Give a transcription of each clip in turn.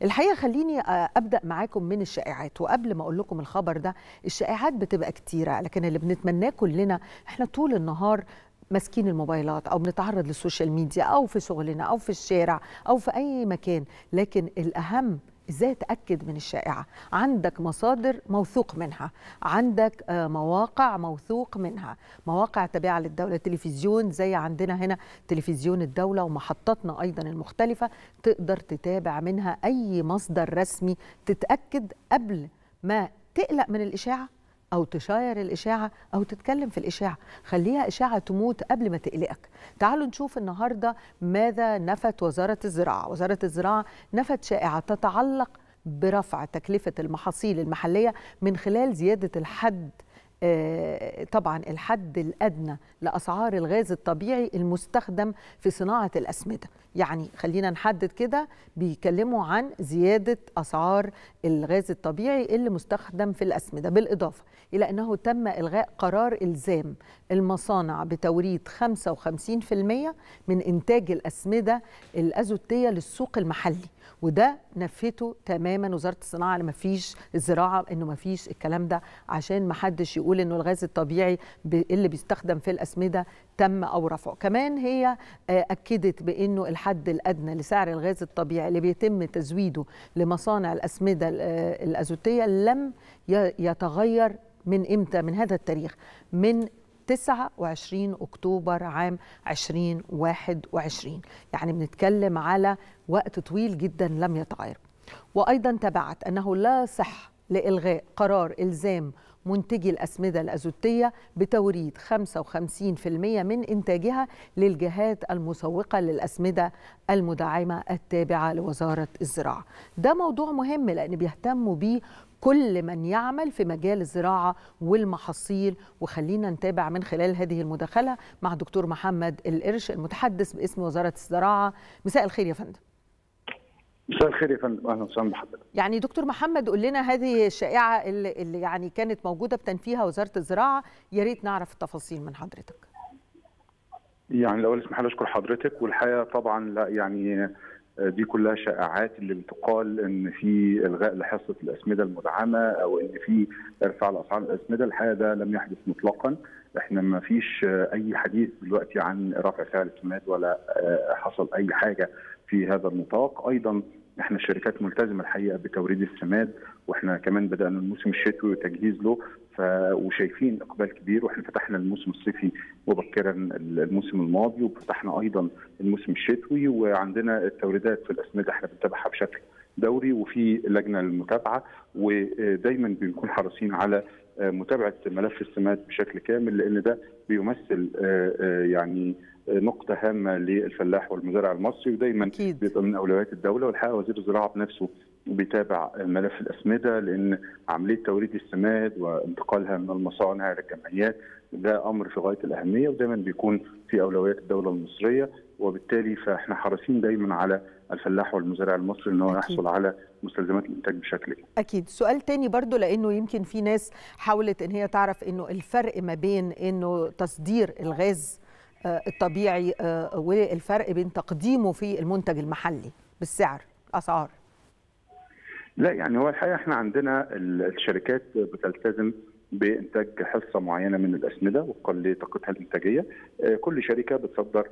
الحقيقه خليني ابدا معاكم من الشائعات وقبل ما اقول لكم الخبر ده الشائعات بتبقى كتيره لكن اللي بنتمناه كلنا احنا طول النهار ماسكين الموبايلات او بنتعرض للسوشيال ميديا او في شغلنا او في الشارع او في اي مكان لكن الاهم ازاي تاكد من الشائعه عندك مصادر موثوق منها عندك مواقع موثوق منها مواقع تابعه للدوله تلفزيون زي عندنا هنا تلفزيون الدوله ومحطاتنا ايضا المختلفه تقدر تتابع منها اي مصدر رسمي تتاكد قبل ما تقلق من الاشاعه او تشاير الاشاعه او تتكلم في الاشاعه خليها اشاعه تموت قبل ما تقلقك تعالوا نشوف النهارده ماذا نفت وزاره الزراعه وزاره الزراعه نفت شائعه تتعلق برفع تكلفه المحاصيل المحليه من خلال زياده الحد طبعا الحد الادنى لاسعار الغاز الطبيعي المستخدم في صناعه الاسمده يعني خلينا نحدد كده بيتكلموا عن زياده اسعار الغاز الطبيعي اللي مستخدم في الاسمده بالاضافه الى انه تم الغاء قرار الزام المصانع بتوريد 55% من انتاج الاسمده الازوتيه للسوق المحلي وده نفته تماما وزاره الصناعه ما فيش الزراعه انه ما فيش الكلام ده عشان ما حدش يقول انه الغاز الطبيعي اللي بيستخدم في الاسمده تم او رفعه كمان هي اكدت بانه الحد الادنى لسعر الغاز الطبيعي اللي بيتم تزويده لمصانع الاسمده الازوتيه لم يتغير من امتى من هذا التاريخ من 29 أكتوبر عام 2021 يعني بنتكلم على وقت طويل جدا لم يتغير وأيضا تبعت أنه لا صح لإلغاء قرار إلزام منتجي الأسمدة الأزوتية بتوريد 55% من إنتاجها للجهات المسوقة للأسمدة المدعمة التابعة لوزارة الزراعة ده موضوع مهم لأن بيهتموا بيه كل من يعمل في مجال الزراعة والمحاصيل وخلينا نتابع من خلال هذه المداخلة مع دكتور محمد القرش المتحدث باسم وزارة الزراعة مساء الخير يا فندم مساء الخير يا فندم اهلا وسهلا بحضرتك يعني دكتور محمد قول لنا هذه الشائعه اللي, اللي يعني كانت موجوده بتنفيها وزاره الزراعه يا ريت نعرف التفاصيل من حضرتك يعني الاول اسمح لي اشكر حضرتك والحقيقه طبعا لا يعني دي كلها شائعات اللي بتقال ان في الغاء لحصه الاسمده المدعمه او ان في ارتفاع لاسعار الاسمده الحقيقه ده لم يحدث مطلقا احنا ما فيش اي حديث دلوقتي عن رفع سعر السماد ولا حصل اي حاجه في هذا النطاق ايضا احنا الشركات ملتزمه الحقيقه بتوريد السماد واحنا كمان بدانا الموسم الشتوي وتجهيز له ف... وشايفين اقبال كبير واحنا فتحنا الموسم الصيفي مبكرا الموسم الماضي وفتحنا ايضا الموسم الشتوي وعندنا التوريدات في الاسمده احنا بنتابعها بشكل دوري وفي لجنه للمتابعه ودايما بنكون حريصين على متابعه ملف السماد بشكل كامل لان ده بيمثل يعني نقطة هامة للفلاح والمزارع المصري ودايما أكيد. بيبقى من أولويات الدولة والحقيقة وزير الزراعة بنفسه بيتابع ملف الأسمدة لأن عملية توريد السماد وانتقالها من المصانع للجمعيات ده أمر في غاية الأهمية ودايما بيكون في أولويات الدولة المصرية وبالتالي فاحنا حريصين دايما على الفلاح والمزارع المصري ان هو يحصل على مستلزمات الانتاج بشكل كامل. اكيد سؤال تاني برضو لانه يمكن في ناس حاولت ان هي تعرف انه الفرق ما بين انه تصدير الغاز الطبيعي والفرق بين تقديمه في المنتج المحلي بالسعر اسعار لا يعني هو الحقيقه احنا عندنا الشركات بتلتزم بانتاج حصه معينه من الاسمده وفقا لطاقتها الانتاجيه كل شركه بتصدر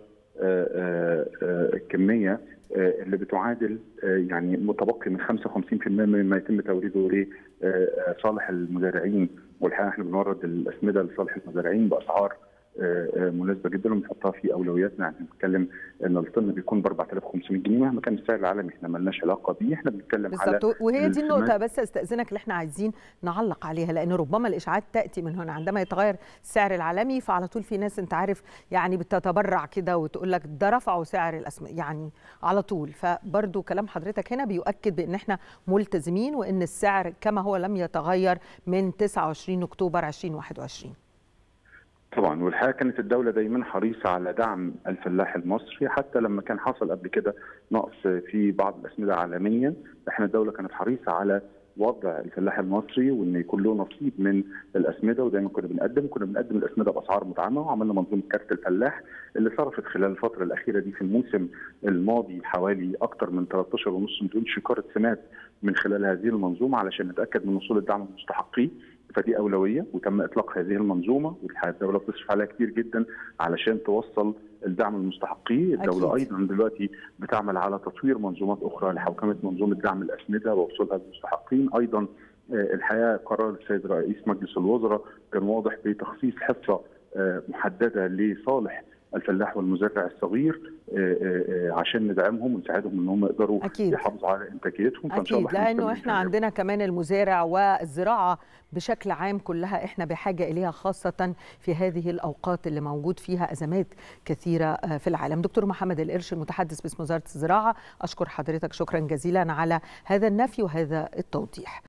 الكميه اللي بتعادل يعني متبقي من 55% مما يتم توريده لصالح المزارعين والحقيقه احنا بنورد الاسمده لصالح المزارعين باسعار مناسبه جدا وبنحطها في اولوياتنا يعني بنتكلم ان الطن بيكون ب 4500 جنيه مهما كان السعر العالمي احنا مالناش علاقه بيه احنا بنتكلم على وهي دي النقطه بس استاذنك اللي احنا عايزين نعلق عليها لان ربما الاشاعات تاتي من هنا عندما يتغير السعر العالمي فعلى طول في ناس انت عارف يعني بتتبرع كده وتقول لك ده رفعوا سعر الاسمده يعني على طول فبرضو كلام حضرتك هنا بيؤكد بان احنا ملتزمين وان السعر كما هو لم يتغير من 29 اكتوبر 2021 طبعا والحقيقه كانت الدوله دايما حريصه على دعم الفلاح المصري حتى لما كان حصل قبل كده نقص في بعض الاسمده عالميا احنا الدوله كانت حريصه على وضع الفلاح المصري وان يكون له نصيب من الاسمده ودايما كنا بنقدم كنا بنقدم الاسمده باسعار مدعمه وعملنا منظومه كارت الفلاح اللي صرفت خلال الفتره الاخيره دي في الموسم الماضي حوالي اكثر من 13.5 مليون شكاره سمات من خلال هذه المنظومه علشان نتاكد من وصول الدعم للمستحقين فدي اولويه وتم اطلاق هذه المنظومه والدوله بتصرف عليها كتير جدا علشان توصل الدعم المستحقيه، الدوله أكيد. ايضا دلوقتي بتعمل على تطوير منظومات اخرى لحوكمه منظومه دعم الاسمده ووصولها للمستحقين، ايضا آه، الحقيقه قرار السيد رئيس مجلس الوزراء كان واضح بتخصيص حصه آه، محدده لصالح الفلاح والمزارع الصغير آه، آه، آه، عشان ندعمهم ونساعدهم ان هم يقدروا أكيد. يحافظوا على انتاجيتهم فان شاء الله أكيد إحنا لأنه مستمرين إحنا في هذا. عندنا كمان المزارع والزراعة بشكل عام كلها إحنا بحاجة إليها خاصة في هذه الأوقات اللي موجود فيها أزمات كثيرة آه، في العالم دكتور محمد القرش المتحدث باسم وزارة الزراعة أشكر حضرتك شكرا جزيلا على هذا النفي وهذا التوضيح